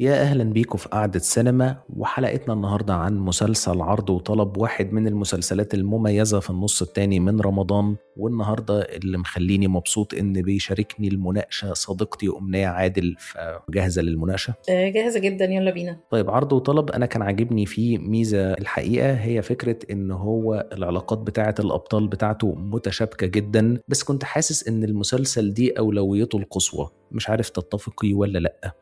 يا أهلا بيكم في قعدة سينما وحلقتنا النهاردة عن مسلسل عرض وطلب واحد من المسلسلات المميزة في النص التاني من رمضان والنهاردة اللي مخليني مبسوط إن بيشاركني المناقشة صديقتي أمنية عادل فجاهزة للمناقشة؟ آه، جاهزة جدا يلا بينا طيب عرض وطلب أنا كان عاجبني فيه ميزة الحقيقة هي فكرة إن هو العلاقات بتاعة الأبطال بتاعته متشابكة جدا بس كنت حاسس إن المسلسل دي أولويته القصوى مش عارف تتفقي ولا لأ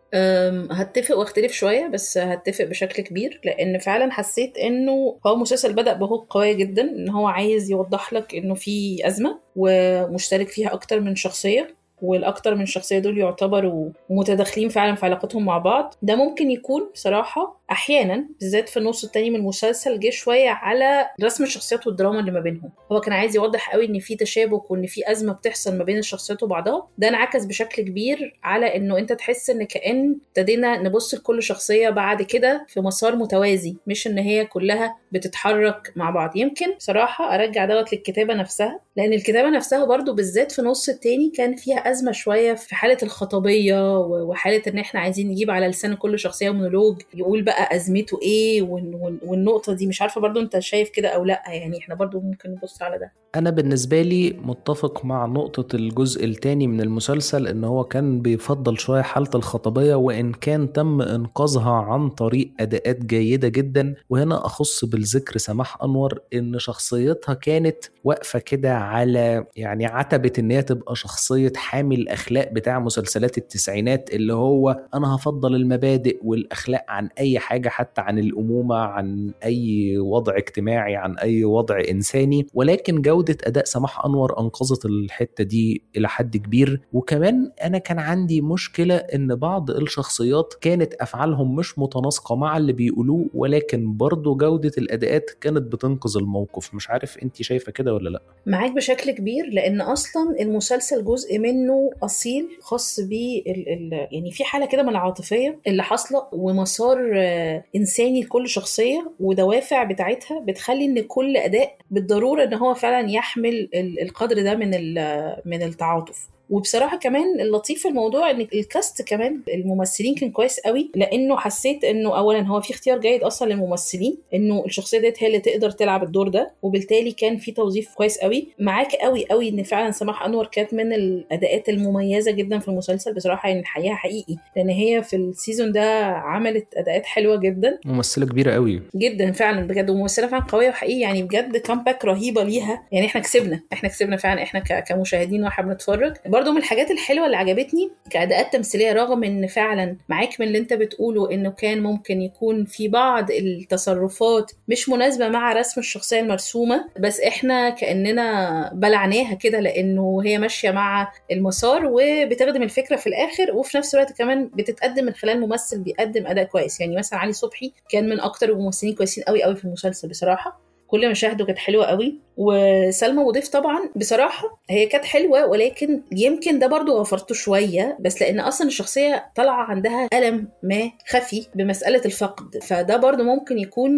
هتفق واختلف شوية بس هتفق بشكل كبير لأن فعلا حسيت إنه هو مسلسل بدأ بهوك قوية جدا إن هو عايز يوضح لك إنه في أزمة ومشترك فيها أكتر من شخصية والاكتر من شخصيه دول يعتبروا متداخلين فعلا في علاقتهم مع بعض ده ممكن يكون بصراحه احيانا بالذات في النص التاني من المسلسل جه شويه على رسم الشخصيات والدراما اللي ما بينهم هو كان عايز يوضح قوي ان في تشابك وان في ازمه بتحصل ما بين الشخصيات وبعضها ده انعكس بشكل كبير على انه انت تحس ان كان ابتدينا نبص لكل شخصيه بعد كده في مسار متوازي مش ان هي كلها بتتحرك مع بعض يمكن بصراحه ارجع دوت للكتابه نفسها لان الكتابه نفسها برضو بالذات في النص التاني كان فيها ازمه شويه في حاله الخطبيه وحاله ان احنا عايزين نجيب على لسان كل شخصيه مونولوج يقول بقى ازمته ايه والنقطه دي مش عارفه برضو انت شايف كده او لا يعني احنا برضو ممكن نبص على ده انا بالنسبه لي متفق مع نقطه الجزء الثاني من المسلسل ان هو كان بيفضل شويه حاله الخطبيه وان كان تم انقاذها عن طريق اداءات جيده جدا وهنا اخص بالذكر سماح انور ان شخصيتها كانت واقفه كده على يعني عتبه ان هي تبقى شخصيه حامل الاخلاق بتاع مسلسلات التسعينات اللي هو انا هفضل المبادئ والاخلاق عن اي حاجه حتى عن الامومه عن اي وضع اجتماعي عن اي وضع انساني ولكن جوده اداء سماح انور انقذت الحته دي الى حد كبير وكمان انا كان عندي مشكله ان بعض الشخصيات كانت افعالهم مش متناسقه مع اللي بيقولوه ولكن برضه جوده الاداءات كانت بتنقذ الموقف مش عارف انت شايفه كده ولا لا معاك بشكل كبير لان اصلا المسلسل جزء منه اصيل خاص ب يعني في حاله كده من العاطفيه اللي حاصله ومسار انساني لكل شخصيه ودوافع بتاعتها بتخلي ان كل اداء بالضروره ان هو فعلا يحمل القدر ده من من التعاطف وبصراحه كمان اللطيف في الموضوع ان الكاست كمان الممثلين كان كويس قوي لانه حسيت انه اولا هو في اختيار جيد اصلا للممثلين انه الشخصيه ديت هي اللي تقدر تلعب الدور ده وبالتالي كان في توظيف كويس قوي معاك قوي قوي ان فعلا سماح انور كانت من الاداءات المميزه جدا في المسلسل بصراحه يعني الحقيقه حقيقي لان هي في السيزون ده عملت اداءات حلوه جدا ممثله كبيره قوي جدا فعلا بجد وممثله فعلا قويه وحقيقي يعني بجد كامباك رهيبه ليها يعني احنا كسبنا احنا كسبنا فعلا احنا كمشاهدين واحنا بنتفرج برضو من الحاجات الحلوه اللي عجبتني كاداءات تمثيليه رغم ان فعلا معاك من اللي انت بتقوله انه كان ممكن يكون في بعض التصرفات مش مناسبه مع رسم الشخصيه المرسومه بس احنا كاننا بلعناها كده لانه هي ماشيه مع المسار وبتخدم الفكره في الاخر وفي نفس الوقت كمان بتتقدم من خلال ممثل بيقدم اداء كويس يعني مثلا علي صبحي كان من اكتر الممثلين كويسين قوي قوي في المسلسل بصراحه كل مشاهده كانت حلوه قوي وسلمى وضيف طبعا بصراحه هي كانت حلوه ولكن يمكن ده برضو غفرته شويه بس لان اصلا الشخصيه طالعه عندها الم ما خفي بمساله الفقد فده برضو ممكن يكون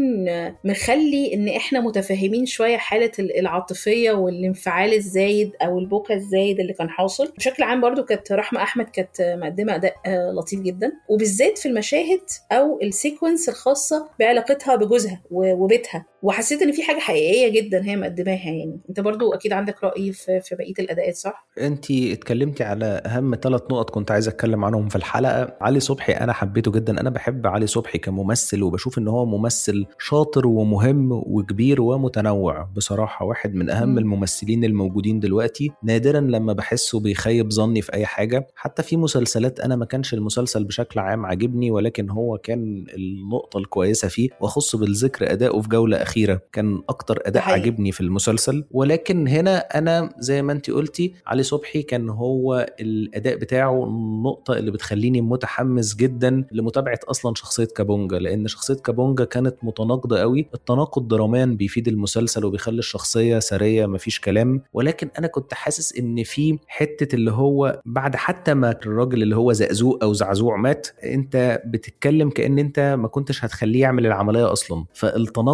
مخلي ان احنا متفاهمين شويه حاله العاطفيه والانفعال الزايد او البكا الزايد اللي كان حاصل بشكل عام برضو كانت رحمه احمد كانت مقدمه اداء لطيف جدا وبالذات في المشاهد او السيكونس الخاصه بعلاقتها بجوزها وبيتها وحسيت ان في حاجه حقيقيه جدا هي مقدماها يعني انت برضو اكيد عندك راي في, في بقيه الاداءات صح انت اتكلمتي على اهم ثلاث نقط كنت عايز اتكلم عنهم في الحلقه علي صبحي انا حبيته جدا انا بحب علي صبحي كممثل وبشوف ان هو ممثل شاطر ومهم وكبير ومتنوع بصراحه واحد من اهم م. الممثلين الموجودين دلوقتي نادرا لما بحسه بيخيب ظني في اي حاجه حتى في مسلسلات انا ما كانش المسلسل بشكل عام عاجبني ولكن هو كان النقطه الكويسه فيه واخص بالذكر اداؤه في جوله اخيره كان اكتر اداء عاجبني في المسلسل ولكن هنا انا زي ما انت قلتي علي صبحي كان هو الاداء بتاعه النقطه اللي بتخليني متحمس جدا لمتابعه اصلا شخصيه كابونجا لان شخصيه كابونجا كانت متناقضه قوي التناقض دراميا بيفيد المسلسل وبيخلي الشخصيه سريه مفيش كلام ولكن انا كنت حاسس ان في حته اللي هو بعد حتى ما الراجل اللي هو زقزوق او زعزوع مات انت بتتكلم كان انت ما كنتش هتخليه يعمل العمليه اصلا فالتناقض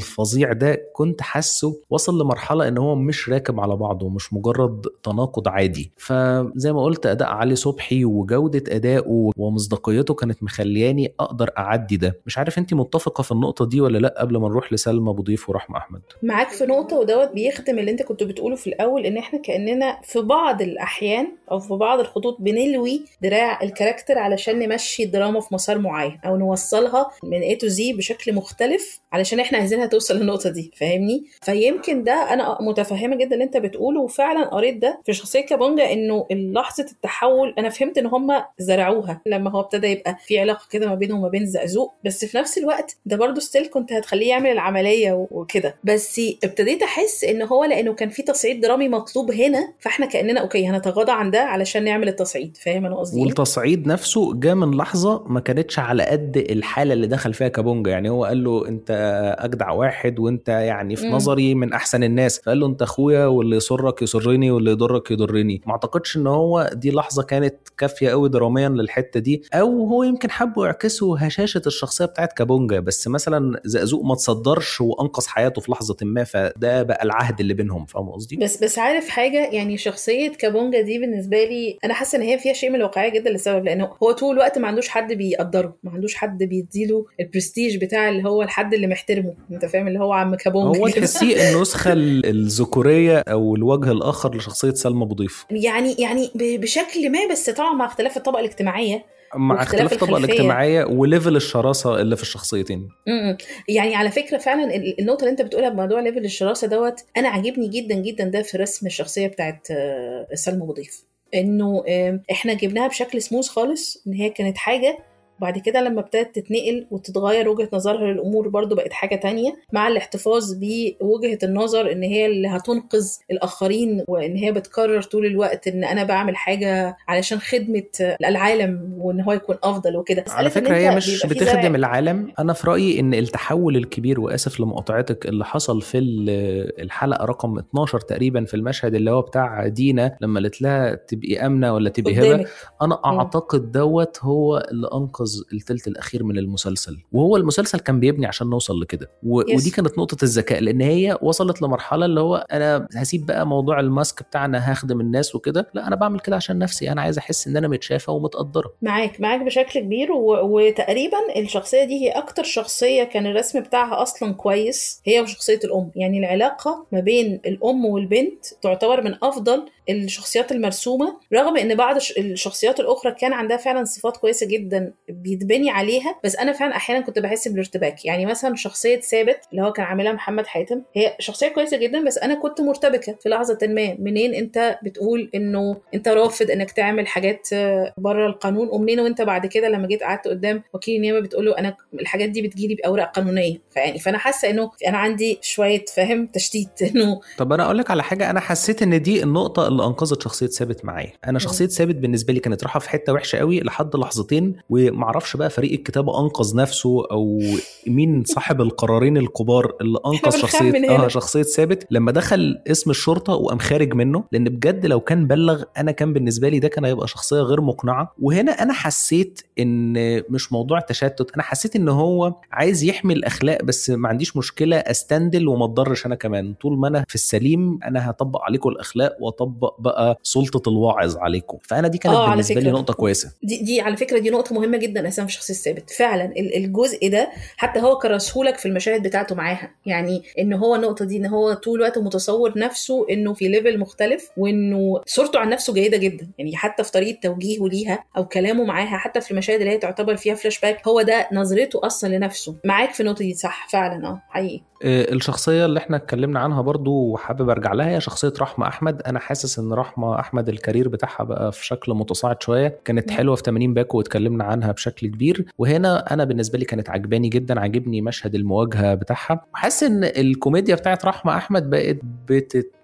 الفظيع ده كنت حاسه وصل لمرحله ان هو مش راكب على بعضه مش مجرد تناقض عادي فزي ما قلت اداء علي صبحي وجوده ادائه ومصداقيته كانت مخلياني اقدر اعدي ده مش عارف انت متفقه في النقطه دي ولا لا قبل ما نروح لسلمى ابو ضيف ورحمه احمد معاك في نقطة ودوت بيختم اللي انت كنت بتقوله في الأول إن احنا كأننا في بعض الأحيان أو في بعض الخطوط بنلوي دراع الكاركتر علشان نمشي الدراما في مسار معين أو نوصلها من A to Z بشكل مختلف علشان احنا عايزينها توصل للنقطة دي فاهمني؟ فيمكن ده أنا متفهمة جدا اللي انت بتقوله وفعلا قريت ده في شخصية كابونجا إنه لحظة التحول أنا فهمت إن هم زرعوها لما هو ابتدى يبقى في علاقة كده ما بينه وما بين زقزوق بس في نفس الوقت ده برضه ستيل كنت هتخليه يعمل العملية وكده بس ابتديت احس ان هو لانه كان في تصعيد درامي مطلوب هنا فاحنا كاننا اوكي هنتغاضى عن ده علشان نعمل التصعيد فاهم انا قصدي والتصعيد نفسه جاء من لحظه ما كانتش على قد الحاله اللي دخل فيها كابونجا يعني هو قال له انت اجدع واحد وانت يعني في مم. نظري من احسن الناس فقال له انت اخويا واللي يسرك يسرني واللي يضرك يضرني ما اعتقدش ان هو دي لحظه كانت كافيه قوي دراميا للحته دي او هو يمكن حبوا يعكسوا هشاشه الشخصيه بتاعت كابونجا بس مثلا زقزوق ما تصدرش وانقذ حياته في لحظه ما فده بقى العهد اللي بينهم فاهم قصدي بس بس عارف حاجه يعني شخصيه كابونجا دي بالنسبه لي انا حاسه ان هي فيها شيء من الواقعيه جدا لسبب لانه هو طول الوقت ما عندوش حد بيقدره ما عندوش حد بيديله البرستيج بتاع اللي هو الحد اللي محترمه انت فاهم اللي هو عم كابونجا هو كده. تحسيه النسخه ال- الذكوريه او الوجه الاخر لشخصيه سلمى ابو ضيف يعني يعني ب- بشكل ما بس طبعا مع اختلاف الطبقه الاجتماعيه مع واختلاف اختلاف الطبقه الخلفية. الاجتماعيه وليفل الشراسه اللي في الشخصيتين م-م. يعني على فكره فعلا ال- النقطه اللي انت بتقولها بموضوع ليفل الشراسه دوت انا عاجبني جدا جدا ده في رسم الشخصيه بتاعت آه، سلمى ابو ضيف انه آه، احنا جبناها بشكل سموث خالص ان هي كانت حاجه وبعد كده لما ابتدت تتنقل وتتغير وجهة نظرها للأمور برضو بقت حاجة تانية مع الاحتفاظ بوجهة النظر إن هي اللي هتنقذ الآخرين وإن هي بتكرر طول الوقت إن أنا بعمل حاجة علشان خدمة العالم وإن هو يكون أفضل وكده على مسألة إن فكره هي أنت مش بيبقى في زرع- بتخدم العالم انا في رايي ان التحول الكبير واسف لمقاطعتك اللي حصل في ال- الحلقه رقم 12 تقريبا في المشهد اللي هو بتاع دينا لما قالت لها تبقي امنه ولا تبقي هبه قدامك انا اعتقد دوت هو اللي انقذ الثلث الاخير من المسلسل وهو المسلسل كان بيبني عشان نوصل لكده و... Yes. ودي كانت نقطه الذكاء لان هي وصلت لمرحله اللي هو انا هسيب بقى موضوع الماسك بتاعنا هخدم الناس وكده لا انا بعمل كده عشان نفسي انا عايز احس ان انا متشافه ومتقدره معاك معاك بشكل كبير و... وتقريبا الشخصية دي هي أكتر شخصية كان الرسم بتاعها أصلا كويس هي وشخصية الأم يعني العلاقة ما بين الأم والبنت تعتبر من أفضل الشخصيات المرسومة رغم إن بعض الش- الشخصيات الأخرى كان عندها فعلا صفات كويسة جدا بيتبني عليها بس أنا فعلا أحيانا كنت بحس بالارتباك يعني مثلا شخصية ثابت اللي هو كان عاملها محمد حاتم هي شخصية كويسة جدا بس أنا كنت مرتبكة في لحظة ما منين أنت بتقول إنه أنت رافض إنك تعمل حاجات بره القانون ومنين وانت بعد كده لما جيت قعدت قدام وكيل النيابه بتقول له انا الحاجات دي بتجيلي باوراق قانونيه فيعني فانا حاسه انه انا عندي شويه فاهم تشتيت انه طب انا اقول لك على حاجه انا حسيت ان دي النقطه اللي انقذت شخصيه ثابت معايا انا شخصيه ثابت بالنسبه لي كانت رايحه في حته وحشه قوي لحد لحظتين ومعرفش بقى فريق الكتابه انقذ نفسه او مين صاحب القرارين الكبار اللي انقذ بنخاف شخصيه من هنا. اه شخصيه ثابت لما دخل اسم الشرطه وقام خارج منه لان بجد لو كان بلغ انا كان بالنسبه لي ده كان هيبقى شخصيه غير مقنعه وهنا انا حسيت ان مش موضوع تشتت انا حسيت ان هو عايز يحمي الاخلاق بس ما عنديش مشكله استندل وما اتضرش انا كمان طول ما انا في السليم انا هطبق عليكم الاخلاق واطبق بقى سلطه الواعظ عليكم فانا دي كانت آه، على بالنسبه لي فكرة. نقطه كويسه دي دي على فكره دي نقطه مهمه جدا اساسا في شخصيه ثابت فعلا ال- الجزء ده حتى هو كرسهولك في المشاهد بتاعته معاها يعني ان هو النقطه دي ان هو طول الوقت متصور نفسه انه في ليفل مختلف وانه صورته عن نفسه جيده جدا يعني حتى في طريقه توجيهه ليها او كلامه معاها حتى في المشاهد اللي هي تعتبر فيها فلاش باك هو ده نظرته اصلا لنفسه معاك في النقطه دي صح فعلا اه حقيقي آه، الشخصية اللي احنا اتكلمنا عنها برضو وحابب ارجع لها هي شخصية رحمة احمد انا حاسس ان رحمة احمد الكارير بتاعها بقى في شكل متصاعد شوية كانت مم. حلوة في 80 باكو واتكلمنا عنها بشكل كبير وهنا انا بالنسبة لي كانت عجباني جدا عجبني مشهد المواجهة بتاعها وحاسس ان الكوميديا بتاعت رحمة احمد بقت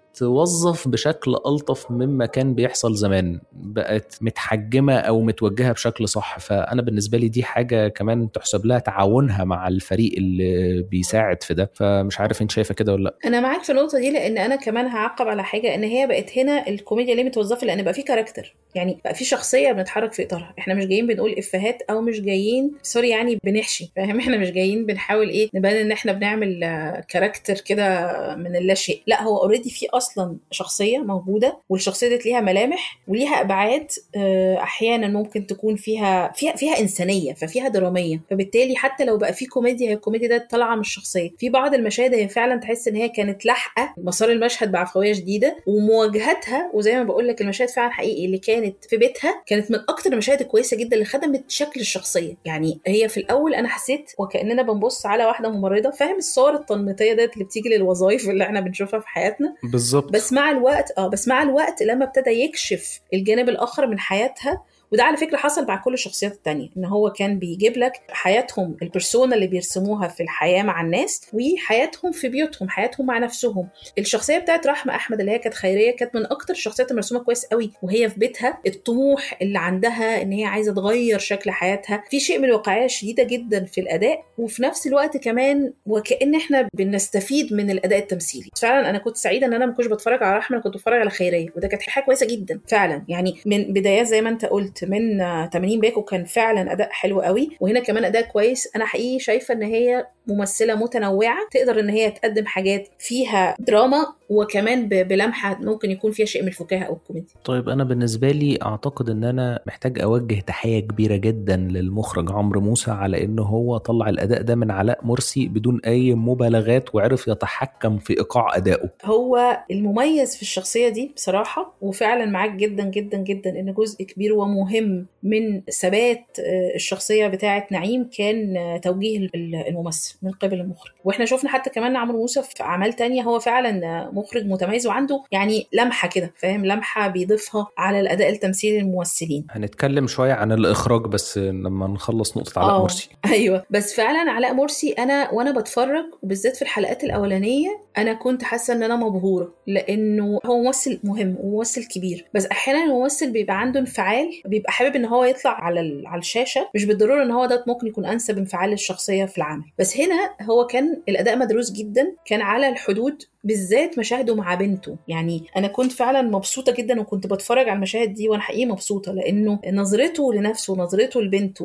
بتتوظف بشكل الطف مما كان بيحصل زمان بقت متحجمه او متوجهه بشكل صح فانا بالنسبه لي دي حاجه كمان تحسب لها تعاونها مع الفريق اللي بيساعد في ده فمش عارف انت شايفه كده ولا لا انا معاك في النقطه دي لان انا كمان هعقب على حاجه ان هي بقت هنا الكوميديا ليه متوظفه لان بقى في كاركتر يعني بقى في شخصيه بنتحرك في اطارها احنا مش جايين بنقول افيهات او مش جايين سوري يعني بنحشي فاهم احنا مش جايين بنحاول ايه نبان ان احنا بنعمل كاركتر كده من اللا شيء لا هو اوريدي في اصلا شخصيه موجوده والشخصيه دي ليها ملامح وليها ابعاد احيانا ممكن تكون فيها فيها فيها انسانيه ففيها دراميه فبالتالي حتى لو بقى في كوميديا هي الكوميديا ده طالعه من الشخصيه في بعض المشاهد هي فعلا تحس ان هي كانت لاحقه مسار المشهد بعفويه شديده ومواجهتها وزي ما بقول لك المشاهد فعلا حقيقي اللي كانت في بيتها كانت من اكتر المشاهد الكويسه جدا اللي خدمت شكل الشخصيه يعني هي في الاول انا حسيت وكاننا بنبص على واحده ممرضه فاهم الصور التنميطيه ديت اللي بتيجي للوظائف اللي احنا بنشوفها في حياتنا بالظبط بس مع الوقت اه بس مع الوقت لما ابتدى يكشف الجانب الاخر من حياتها وده على فكره حصل مع كل الشخصيات التانية ان هو كان بيجيب لك حياتهم البرسونا اللي بيرسموها في الحياه مع الناس وحياتهم في بيوتهم حياتهم مع نفسهم الشخصيه بتاعت رحمه احمد اللي هي كانت خيريه كانت من اكتر الشخصيات المرسومه كويس قوي وهي في بيتها الطموح اللي عندها ان هي عايزه تغير شكل حياتها في شيء من الواقعيه شديده جدا في الاداء وفي نفس الوقت كمان وكان احنا بنستفيد من الاداء التمثيلي فعلا انا كنت سعيده ان انا ما كنتش بتفرج على رحمه انا كنت بتفرج على خيريه وده كانت حاجه كويسه جدا فعلا يعني من بدايات زي ما انت قلت من 80 باكو كان فعلا اداء حلو قوي وهنا كمان اداء كويس انا حقيقي شايفه ان هي ممثله متنوعه تقدر ان هي تقدم حاجات فيها دراما وكمان بلمحه ممكن يكون فيها شيء من الفكاهه او الكوميديا طيب انا بالنسبه لي اعتقد ان انا محتاج اوجه تحيه كبيره جدا للمخرج عمرو موسى على انه هو طلع الاداء ده من علاء مرسي بدون اي مبالغات وعرف يتحكم في ايقاع ادائه هو المميز في الشخصيه دي بصراحه وفعلا معاك جدا جدا جدا ان جزء كبير ومهم من ثبات الشخصيه بتاعه نعيم كان توجيه الممثل من قبل المخرج واحنا شفنا حتى كمان عمرو موسى في اعمال تانية هو فعلا مخرج متميز وعنده يعني لمحه كده فاهم لمحه بيضيفها على الاداء التمثيلي للممثلين هنتكلم شويه عن الاخراج بس لما نخلص نقطه علاء مرسي ايوه بس فعلا علاء مرسي انا وانا بتفرج وبالذات في الحلقات الاولانيه انا كنت حاسه ان انا مبهوره لانه هو ممثل مهم وممثل كبير بس احيانا الممثل بيبقى عنده انفعال بيبقى حابب ان هو يطلع على على الشاشه مش بالضروره ان هو ده ممكن يكون انسب انفعال للشخصيه في العمل بس هنا هو كان الاداء مدروس جدا كان على الحدود بالذات مشاهده مع بنته يعني انا كنت فعلا مبسوطه جدا وكنت بتفرج على المشاهد دي وانا حقيقي مبسوطه لانه نظرته لنفسه ونظرته لبنته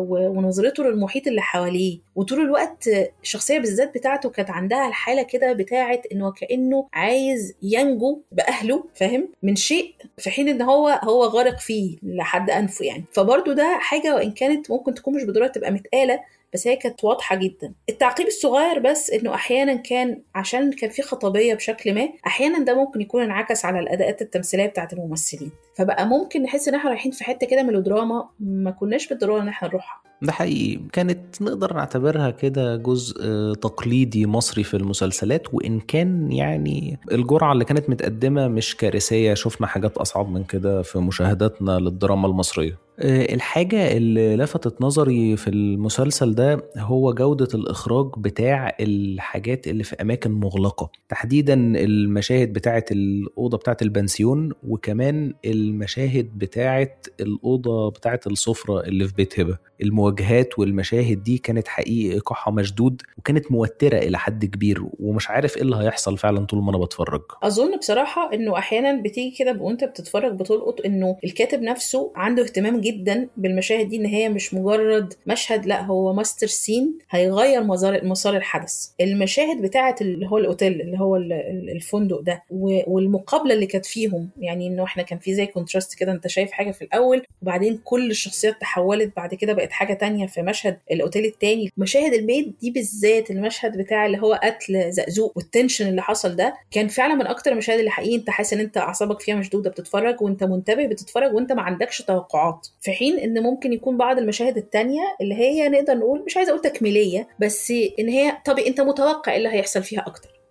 ونظرته للمحيط اللي حواليه وطول الوقت الشخصيه بالذات بتاعته كانت عندها الحاله كده بتاعه انه كانه عايز ينجو باهله فاهم من شيء في حين ان هو هو غارق فيه لحد انفه يعني فبرضه ده حاجه وان كانت ممكن تكون مش بالضروره تبقى متقاله بس هي كانت واضحه جدا التعقيب الصغير بس انه احيانا كان عشان كان في خطابيه بشكل ما احيانا ده ممكن يكون انعكس على الاداءات التمثيليه بتاعه الممثلين فبقى ممكن نحس ان احنا رايحين في حته كده ميلودراما ما كناش بالضروره ان احنا نروحها ده حقيقي كانت نقدر نعتبرها كده جزء تقليدي مصري في المسلسلات وإن كان يعني الجرعة اللي كانت متقدمة مش كارثية شفنا حاجات أصعب من كده في مشاهداتنا للدراما المصرية الحاجة اللي لفتت نظري في المسلسل ده هو جودة الإخراج بتاع الحاجات اللي في أماكن مغلقة تحديدا المشاهد بتاعة الأوضة بتاعة البنسيون وكمان المشاهد بتاعة الأوضة بتاعة السفرة اللي في بيت هبة المواجهات والمشاهد دي كانت حقيقي إيقاعها مشدود وكانت موترة إلى حد كبير ومش عارف إيه اللي هيحصل فعلا طول ما أنا بتفرج أظن بصراحة إنه أحيانا بتيجي كده وأنت بتتفرج بتلقط إنه الكاتب نفسه عنده اهتمام جدا بالمشاهد دي ان هي مش مجرد مشهد لا هو ماستر سين هيغير مسار مسار الحدث المشاهد بتاعه اللي هو الاوتيل اللي هو الفندق ده والمقابله اللي كانت فيهم يعني انه احنا كان في زي كونتراست كده انت شايف حاجه في الاول وبعدين كل الشخصيات تحولت بعد كده بقت حاجه تانية في مشهد الاوتيل التاني مشاهد البيت دي بالذات المشهد بتاع اللي هو قتل زقزوق والتنشن اللي حصل ده كان فعلا من اكتر المشاهد اللي حقيقي انت حاسس ان انت اعصابك فيها مشدوده بتتفرج وانت منتبه بتتفرج وانت ما عندكش توقعات في حين ان ممكن يكون بعض المشاهد التانية اللي هي نقدر نقول مش عايزه اقول تكميليه بس ان هي طب انت متوقع ايه اللي هيحصل فيها اكتر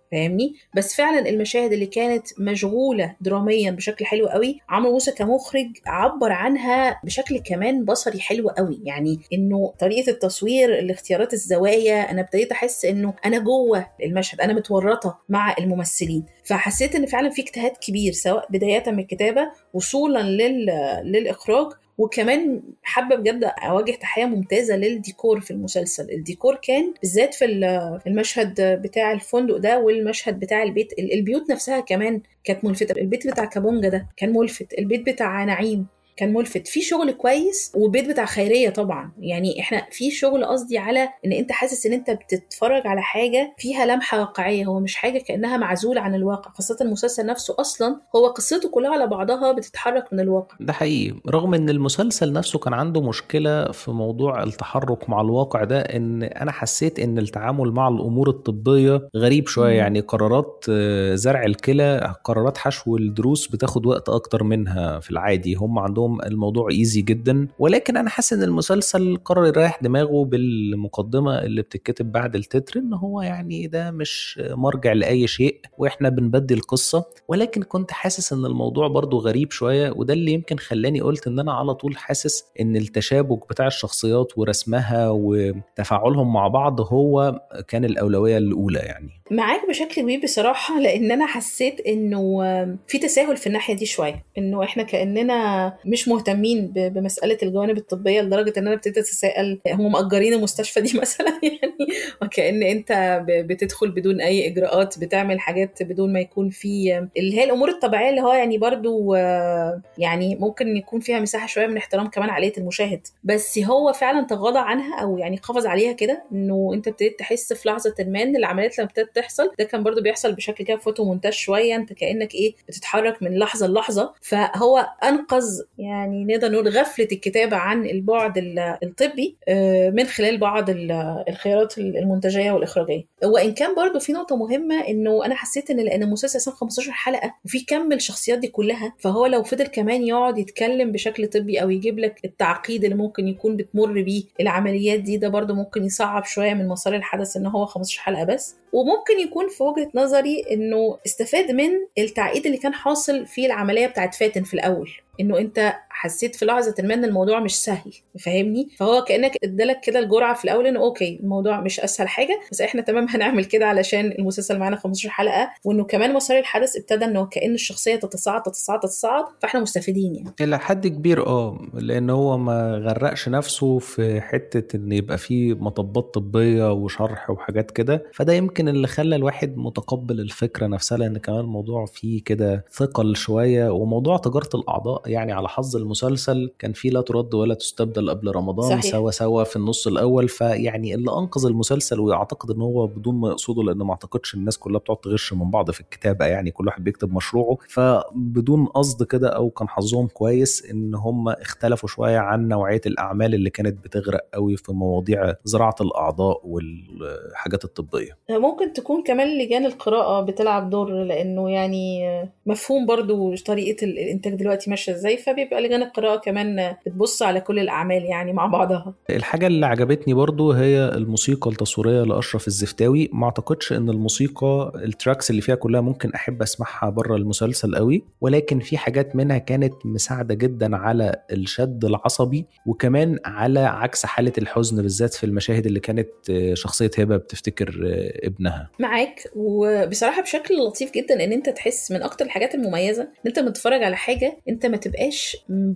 فاهمني بس فعلا المشاهد اللي كانت مشغوله دراميا بشكل حلو قوي عمرو موسى كمخرج عبر عنها بشكل كمان بصري حلو قوي يعني انه طريقه التصوير الاختيارات الزوايا انا ابتديت احس انه انا جوه المشهد انا متورطه مع الممثلين فحسيت ان فعلا في اجتهاد كبير سواء بدايه من الكتابه وصولا لل... للاخراج وكمان حابه بجد اواجه تحيه ممتازه للديكور في المسلسل الديكور كان بالذات في المشهد بتاع الفندق ده والمشهد بتاع البيت البيوت نفسها كمان كانت ملفته البيت بتاع كابونجا ده كان ملفت البيت بتاع نعيم كان ملفت في شغل كويس وبيت بتاع خيريه طبعا يعني احنا في شغل قصدي على ان انت حاسس ان انت بتتفرج على حاجه فيها لمحه واقعيه هو مش حاجه كانها معزوله عن الواقع خاصه المسلسل نفسه اصلا هو قصته كلها على بعضها بتتحرك من الواقع ده حقيقي رغم ان المسلسل نفسه كان عنده مشكله في موضوع التحرك مع الواقع ده ان انا حسيت ان التعامل مع الامور الطبيه غريب شويه مم. يعني قرارات آه، زرع الكلى قرارات حشو الضروس بتاخد وقت اكتر منها في العادي هم عندهم الموضوع ايزي جدا ولكن انا حاسس ان المسلسل قرر يريح دماغه بالمقدمه اللي بتتكتب بعد التتر ان هو يعني ده مش مرجع لاي شيء واحنا بنبدي القصه ولكن كنت حاسس ان الموضوع برضو غريب شويه وده اللي يمكن خلاني قلت ان انا على طول حاسس ان التشابك بتاع الشخصيات ورسمها وتفاعلهم مع بعض هو كان الاولويه الاولى يعني معاك بشكل كبير بصراحة لأن أنا حسيت إنه في تساهل في الناحية دي شوية إنه إحنا كأننا مش مهتمين ب- بمسألة الجوانب الطبية لدرجة إن أنا ابتديت أتساءل هم مأجرين المستشفى دي مثلا يعني وكأن أنت ب- بتدخل بدون أي إجراءات بتعمل حاجات بدون ما يكون في اللي هي الأمور الطبيعية اللي هو يعني برضو آه، يعني ممكن يكون فيها مساحة شوية من احترام كمان عقلية المشاهد بس هو فعلا تغاضى عنها أو يعني قفز عليها كده إنه أنت ابتديت تحس في لحظة ما إن العمليات لما ابتدت تحصل ده كان برضو بيحصل بشكل كده فوتو مونتاج شويه انت كانك ايه بتتحرك من لحظه للحظه فهو انقذ يعني نقدر نقول غفله الكتابه عن البعد ال- الطبي آه، من خلال بعض ال- الخيارات المونتاجيه والاخراجيه وان كان برضو في نقطه مهمه انه انا حسيت ان لان المسلسل اصلا 15 حلقه وفي كم الشخصيات دي كلها فهو لو فضل كمان يقعد يتكلم بشكل طبي او يجيب لك التعقيد اللي ممكن يكون بتمر بيه العمليات دي ده برضو ممكن يصعب شويه من مسار الحدث ان هو 15 حلقه بس وممكن يكون في وجهه نظري انه استفاد من التعقيد اللي كان حاصل في العمليه بتاعت فاتن في الاول انه انت حسيت في لحظه ما ان الموضوع مش سهل فاهمني فهو كانك ادالك كده الجرعه في الاول انه اوكي الموضوع مش اسهل حاجه بس احنا تمام هنعمل كده علشان المسلسل معانا 15 حلقه وانه كمان مسار الحدث ابتدى انه كان الشخصيه تتصاعد تتصاعد تتصاعد فاحنا مستفيدين يعني الى حد كبير اه لان هو ما غرقش نفسه في حته ان يبقى فيه مطبات طبيه وشرح وحاجات كده فده يمكن اللي خلى الواحد متقبل الفكره نفسها لان كمان الموضوع فيه كده ثقل شويه وموضوع تجاره الاعضاء يعني على حظ المسلسل كان فيه لا ترد ولا تستبدل قبل رمضان صحيح. سوا سوا في النص الاول فيعني اللي انقذ المسلسل واعتقد ان هو بدون ما يقصده لان ما اعتقدش الناس كلها بتقعد تغش من بعض في الكتابه يعني كل واحد بيكتب مشروعه فبدون قصد كده او كان حظهم كويس ان هم اختلفوا شويه عن نوعيه الاعمال اللي كانت بتغرق قوي في مواضيع زراعه الاعضاء والحاجات الطبيه ممكن تكون كمان لجان القراءة بتلعب دور لأنه يعني مفهوم برضو طريقة ال- الإنتاج دلوقتي ماشية إزاي فبيبقى لجان القراءة كمان بتبص على كل الأعمال يعني مع بعضها الحاجة اللي عجبتني برضو هي الموسيقى التصويرية لأشرف الزفتاوي ما أعتقدش إن الموسيقى التراكس اللي فيها كلها ممكن أحب أسمعها بره المسلسل قوي ولكن في حاجات منها كانت مساعدة جدا على الشد العصبي وكمان على عكس حالة الحزن بالذات في المشاهد اللي كانت آه، شخصية هبة بتفتكر آه، ابنها معاك وبصراحة بشكل لطيف جدا إن أنت تحس من أكتر الحاجات المميزة إن أنت بتتفرج على حاجة أنت ما تبقاش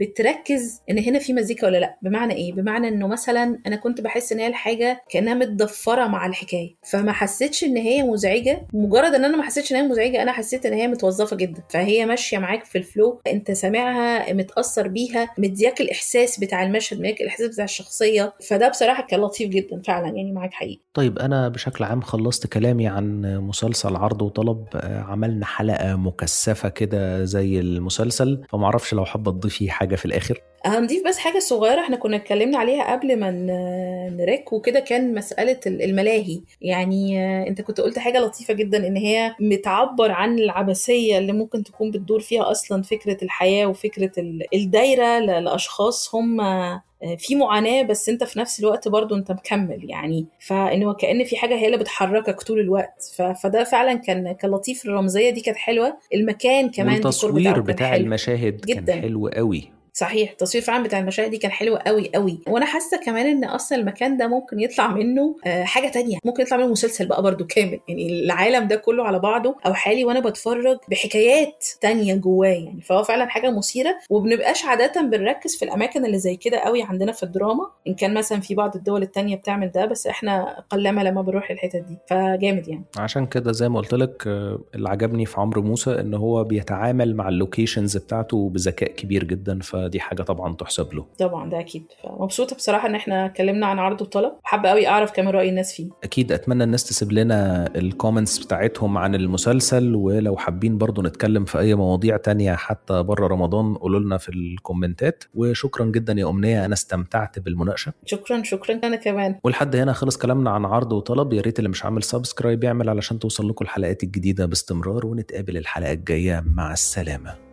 بتركز إن هنا في مزيكا ولا لأ بمعنى إيه؟ بمعنى إنه مثلا أنا كنت بحس إن هي الحاجة كأنها متضفرة مع الحكاية فما حسيتش إن هي مزعجة مجرد إن أنا ما حسيتش إن هي مزعجة أنا حسيت إن هي متوظفة جدا فهي ماشية معاك في الفلو أنت سامعها متأثر بيها مدياك الإحساس بتاع المشهد مدياك الإحساس بتاع الشخصية فده بصراحة كان لطيف جدا فعلا يعني معاك حقيقي طيب أنا بشكل عام خلصت كلامي عن مسلسل عرض وطلب آه، عملنا حلقة مكثفة كده زي المسلسل فمعرفش لو حابة تضيفي حاجة في الآخر هنضيف بس حاجة صغيرة احنا كنا اتكلمنا عليها قبل ما ن- نرك وكده كان مسألة ال- الملاهي يعني آه، انت كنت قلت حاجة لطيفة جدا ان هي بتعبر عن العبثية اللي ممكن تكون بتدور فيها اصلا فكرة الحياة وفكرة ال- الدايرة ل- لأشخاص هم آه، في معاناه بس انت في نفس الوقت برضو انت مكمل يعني فانه كان في حاجه هي اللي بتحركك طول الوقت ف... فده فعلا كان كان لطيف الرمزيه دي كانت حلوه المكان كمان والتصوير بتاع المشاهد جدا. كان حلو قوي صحيح التصوير فعلا بتاع المشاهد دي كان حلو قوي قوي وانا حاسه كمان ان اصلا المكان ده ممكن يطلع منه آه، حاجه تانية ممكن يطلع منه مسلسل بقى برضو كامل يعني العالم ده كله على بعضه او حالي وانا بتفرج بحكايات تانية جواه يعني فهو فعلا حاجه مثيره وبنبقاش عاده بنركز في الاماكن اللي زي كده قوي عندنا في الدراما ان كان مثلا في بعض الدول التانية بتعمل ده بس احنا قلما لما بنروح الحتت دي فجامد يعني عشان كده زي ما قلت لك آه، اللي عجبني في عمرو موسى ان هو بيتعامل مع اللوكيشنز بتاعته بذكاء كبير جدا فدي حاجه طبعا تحسب له طبعا ده اكيد فمبسوطه بصراحه ان احنا اتكلمنا عن عرض وطلب حابه قوي اعرف كمان راي الناس فيه اكيد اتمنى الناس تسيب لنا الكومنتس بتاعتهم عن المسلسل ولو حابين برضو نتكلم في اي مواضيع تانية حتى بره رمضان قولوا لنا في الكومنتات وشكرا جدا يا امنيه انا استمتعت بالمناقشه شكرا شكرا انا كمان ولحد هنا خلص كلامنا عن عرض وطلب يا ريت اللي مش عامل سبسكرايب يعمل علشان توصل لكم الحلقات الجديده باستمرار ونتقابل الحلقه الجايه مع السلامه